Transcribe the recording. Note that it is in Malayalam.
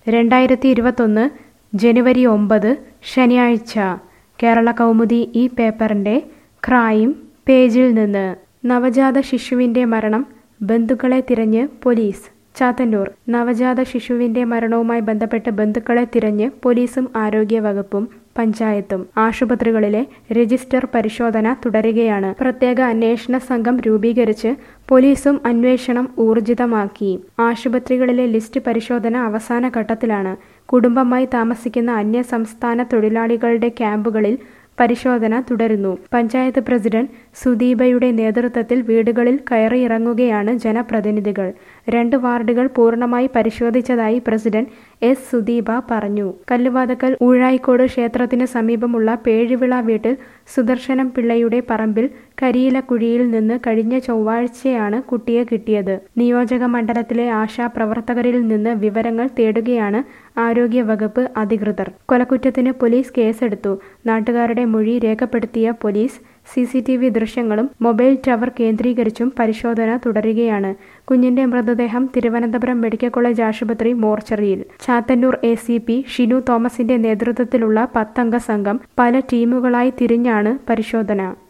രണ്ടായിരത്തി ഇരുപത്തൊന്ന് ജനുവരി ഒമ്പത് ശനിയാഴ്ച കേരള കൗമുദി ഈ പേപ്പറിൻ്റെ ക്രൈം പേജിൽ നിന്ന് നവജാത ശിശുവിൻ്റെ മരണം ബന്ധുക്കളെ തിരഞ്ഞ് പോലീസ് ചാത്തന്നൂർ നവജാത ശിശുവിന്റെ മരണവുമായി ബന്ധപ്പെട്ട് ബന്ധുക്കളെ തിരഞ്ഞ് പോലീസും ആരോഗ്യവകുപ്പും പഞ്ചായത്തും ആശുപത്രികളിലെ രജിസ്റ്റർ പരിശോധന തുടരുകയാണ് പ്രത്യേക അന്വേഷണ സംഘം രൂപീകരിച്ച് പോലീസും അന്വേഷണം ഊർജിതമാക്കി ആശുപത്രികളിലെ ലിസ്റ്റ് പരിശോധന അവസാന ഘട്ടത്തിലാണ് കുടുംബമായി താമസിക്കുന്ന അന്യ സംസ്ഥാന തൊഴിലാളികളുടെ ക്യാമ്പുകളിൽ പരിശോധന തുടരുന്നു പഞ്ചായത്ത് പ്രസിഡന്റ് സുദീപയുടെ നേതൃത്വത്തിൽ വീടുകളിൽ കയറിയിറങ്ങുകയാണ് ജനപ്രതിനിധികൾ രണ്ട് വാർഡുകൾ പൂർണ്ണമായി പരിശോധിച്ചതായി പ്രസിഡന്റ് എസ് സുദീപ പറഞ്ഞു കല്ലുവാതക്കൽ ഊഴായിക്കോട് ക്ഷേത്രത്തിന് സമീപമുള്ള പേഴിവിള വീട്ടിൽ സുദർശനം പിള്ളയുടെ പറമ്പിൽ കരിയിലക്കുഴിയിൽ നിന്ന് കഴിഞ്ഞ ചൊവ്വാഴ്ചയാണ് കുട്ടിയെ കിട്ടിയത് നിയോജക മണ്ഡലത്തിലെ ആശാ പ്രവർത്തകരിൽ നിന്ന് വിവരങ്ങൾ തേടുകയാണ് ആരോഗ്യവകുപ്പ് അധികൃതർ കൊലക്കുറ്റത്തിന് പോലീസ് കേസെടുത്തു നാട്ടുകാരുടെ മൊഴി രേഖപ്പെടുത്തിയ police C C T V ദൃശ്യങ്ങളും മൊബൈൽ ടവർ കേന്ദ്രീകരിച്ചും പരിശോധന തുടരുകയാണ് കുഞ്ഞിന്റെ മൃതദേഹം തിരുവനന്തപുരം മെഡിക്കൽ കോളേജ് ആശുപത്രി മോർച്ചറിയിൽ Chathannoor A C P Shinu തോമസിന്റെ നേതൃത്വത്തിലുള്ള പത്തംഗ സംഘം പല ടീമുകളായി തിരിഞ്ഞാണ് പരിശോധന